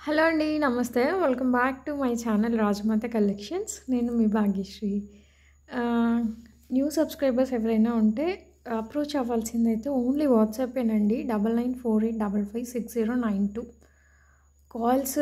hello అండి నమస్తే welcome back to my channel Rajamata collections నేను మీ భాగ్యశ్రీ ఆ, న్యూ సబ్స్క్రైబర్స్ ఎవరైనా ఉంటే అప్రోచ్ అవ్వాల్సిందైతే ఓన్లీ వాట్సాపేనండి double nine four eight double five six zero nine two calls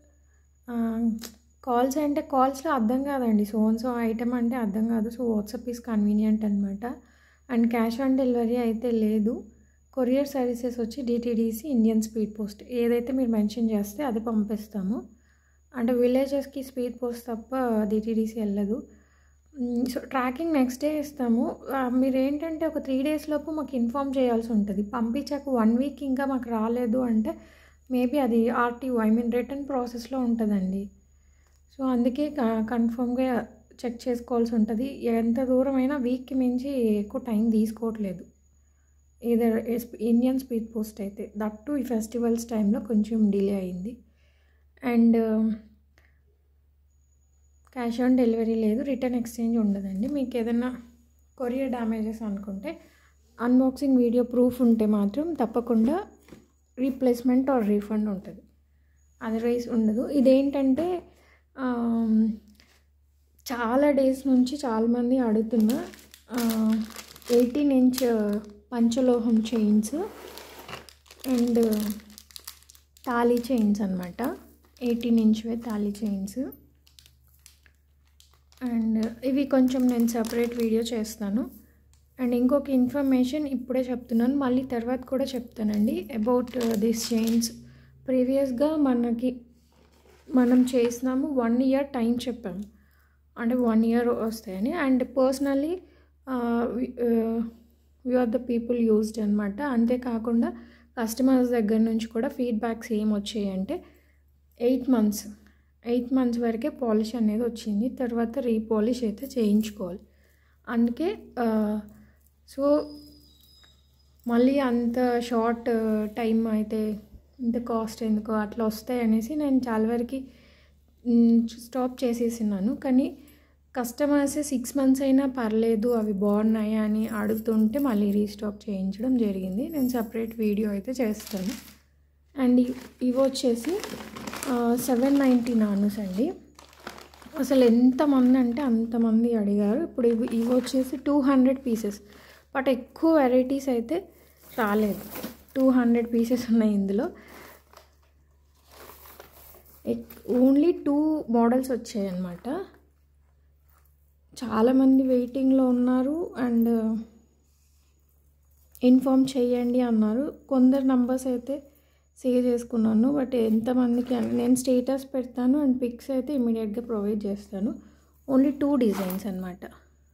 calls అంటే కాల్స్లో అర్థం కాదండి సో సో ఐటమ్ అంటే అర్థం కాదు సో వాట్సాప్ ఈస్ కన్వీనియంట్ అనమాట అండ్ క్యాష్ ఆన్ డెలివరీ అయితే లేదు కొరియర్ సర్వీసెస్ వచ్చి డిటీడీసీ ఇండియన్ స్పీడ్ పోస్ట్ ఏదైతే మీరు మెన్షన్ చేస్తే అది పంపిస్తాము అంటే విలేజెస్కి స్పీడ్ పోస్ట్ తప్ప డిటీడీసీ వెళ్ళదు మ్, సో ట్రాకింగ్ నెక్స్ట్ డే ఇస్తాము ఆ, మీరు ఏంటంటే ఒక త్రీ డేస్ లోపు మాకు ఇన్ఫామ్ చేయాల్సి ఉంటుంది పంపించాక వన్ వీక్ ఇంకా మాకు రాలేదు అంటే మేబీ అది ఆర్టీఓ ఐ మీన్ రిటర్న్ ప్రాసెస్లో ఉంటుందండి సో అందుకే కన్ఫర్మ్గా చెక్ చేసుకోవాల్సి ఉంటుంది ఎంత దూరమైనా వీక్కి మించి ఎక్కువ టైం తీసుకోవట్లేదు ఇదర్ ఇండియన్ స్పీడ్ పోస్ట్ అయితే దట్ టు ఈ ఫెస్టివల్స్ టైంలో కొంచెం డిలే అయింది అండ్ క్యాష్ ఆన్ డెలివరీ లేదు రిటర్న్ ఎక్స్చేంజ్ ఉండదండి మీకు ఏదైనా కొరియర్ డ్యామేజెస్ అనుకుంటే అన్బాక్సింగ్ వీడియో ప్రూఫ్ ఉంటే మాత్రం తప్పకుండా రీప్లేస్మెంట్ ఆర్ రీఫండ్ ఉంటుంది అదర్వైజ్ ఉండదు ఇదేంటంటే ఆమ్, చాలా డేస్ నుంచి చాలామంది అడుగుతున్న ఎయిటీన్ ఇంచ్ పంచలోహం చైన్స్ అండ్ తాళీ చైన్స్ అనమాట ఎయిటీన్ ఇంచ్వే తాళీ చైన్స్ అండ్ ఇవి కొంచెం నేను సపరేట్ వీడియో చేస్తాను అండ్ ఇంకొక ఇన్ఫర్మేషన్ ఇప్పుడే చెప్తున్నాను మళ్ళీ తర్వాత కూడా చెప్తానండి అబౌట్ దిస్ చైన్స్ ప్రీవియస్గా మనకి మనం చేసినాము వన్ ఇయర్ టైం చెప్పాము అంటే వన్ ఇయర్ వస్తాయని and personally you are the people used అనమాట అంతేకాకుండా కస్టమర్స్ దగ్గర నుంచి కూడా ఫీడ్బ్యాక్స్ ఏం వచ్చాయి అంటే ఎయిట్ మంత్స్ ఎయిట్ మంత్స్ వరకే పాలిష్ అనేది వచ్చింది తర్వాత రీపాలిష్ అయితే చేయించుకోవాలి అందుకే సో మళ్ళీ అంత షార్ట్ టైం అయితే ఇంత కాస్ట్ ఎందుకో అట్లా వస్తాయి అనేసి నేను చాలా వరకు స్టాప్ చేసేసినాను కానీ కస్టమర్స్ సిక్స్ మంత్స్ అయినా పర్లేదు అవి బాగున్నాయి అని అడుగుతుంటే మళ్ళీ రీస్టాక్ చేయించడం జరిగింది నేను సపరేట్ వీడియో అయితే చేస్తాను అండ్ ఇ- ఇవి వచ్చేసి సెవెన్ నైంటీ నానూస్ అండి అసలు ఎంతమంది అంటే అంతమంది అడిగారు ఇప్పుడు ఇవి ఇవి వచ్చేసి టూ హండ్రెడ్ పీసెస్ బట్ ఎక్కువ వెరైటీస్ అయితే రాలేదు టూ హండ్రెడ్ పీసెస్ ఉన్నాయి ఇందులో ఓన్లీ టూ మోడల్స్ వచ్చాయి అన్నమాట చాలామంది వెయిటింగ్లో ఉన్నారు అండ్ ఇన్ఫామ్ చేయండి అన్నారు కొందరు నంబర్స్ అయితే సేవ్ చేసుకున్నాను బట్ ఎంతమందికి అని నేను స్టేటస్ పెడతాను అండ్ పిక్స్ అయితే ఇమీడియట్గా ప్రొవైడ్ చేస్తాను ఓన్లీ టూ డిజైన్స్ అనమాట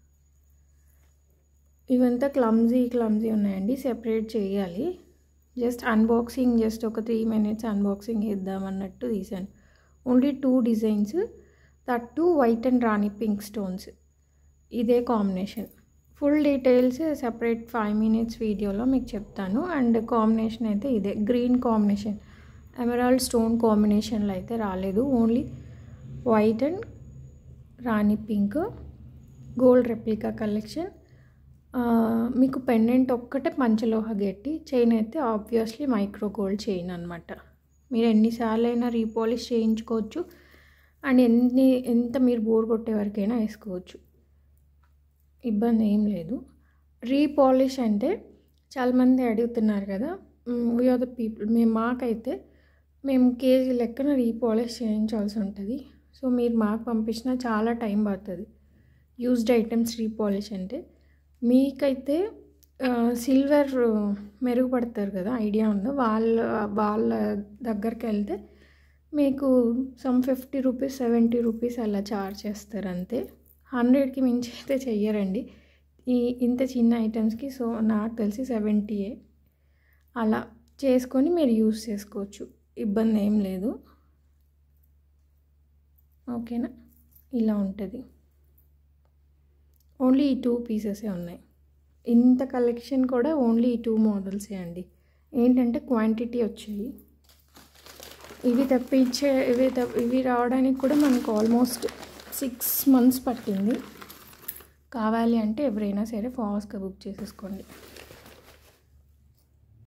ఇవంతా క్లమ్జీ క్లమ్జీ ఉన్నాయండి సెపరేట్ చేయాలి జస్ట్ అన్బాక్సింగ్ జస్ట్ ఒక త్రీ మినిట్స్ అన్బాక్సింగ్ ఇద్దాం అన్నట్టు తీసాను only two designs that too white and rani pink stones ఇదే combination full details separate five minutes వీడియోలో మీకు చెప్తాను అండ్ కాంబినేషన్ అయితే ఇదే గ్రీన్ కాంబినేషన్ ఎమరాల్డ్ స్టోన్ కాంబినేషన్లో అయితే రాలేదు only white and rani pink gold replica collection ఆ, మీకు పెండెంట్ ఒక్కటే పంచలోహ గట్టి చైన్ అయితే ఆబ్వియస్లీ మైక్రో గోల్డ్ చైన్ అనమాట మీరు ఎన్నిసార్లు అయినా రీపాలిష్ చేయించుకోవచ్చు అండ్ ఎన్ని ఎంత మీరు బోర్ కొట్టే వరకైనా వేసుకోవచ్చు ఇబ్బంది ఏం లేదు రీపాలిష్ అంటే చాలామంది అడుగుతున్నారు కదా వీఆర్ ద పీపుల్ మేము మాకైతే మేము కేజీ లెక్కన రీపాలిష్ చేయించాల్సి ఉంటుంది సో మీరు మాకు పంపించినా చాలా టైం పడుతుంది యూజ్డ్ ఐటమ్స్ రీపాలిష్ అంటే మీకైతే సిల్వర్ మెరుగుపడతారు కదా ఐడియా ఉందా వాళ్ళ వాళ్ళ దగ్గరికి వెళ్తే మీకు some fifty rupees seventy rupees అలా చార్జ్ చేస్తారు అంతే హండ్రెడ్కి మించి అయితే చెయ్యరండి ఈ ఇంత చిన్న ఐటమ్స్కి సో నాకు తెలిసి సెవెంటీయే అలా చేసుకొని మీరు యూస్ చేసుకోవచ్చు ఇబ్బంది ఏం లేదు ఓకేనా ఇలా ఉంటుంది ఓన్లీ ఈ టూ పీసెసే ఉన్నాయి ఇంత కలెక్షన్ కూడా ఓన్లీ ఈ టూ మోడల్సే అండి ఏంటంటే క్వాంటిటీ వచ్చాయి ఇవి తప్పించే ఇవి తప్ప ఇవి రావడానికి కూడా మనకు ఆల్మోస్ట్ సిక్స్ మంత్స్ పట్టింది కావాలి అంటే ఎవరైనా సరే ఫాస్ట్గా బుక్ చేసేసుకోండి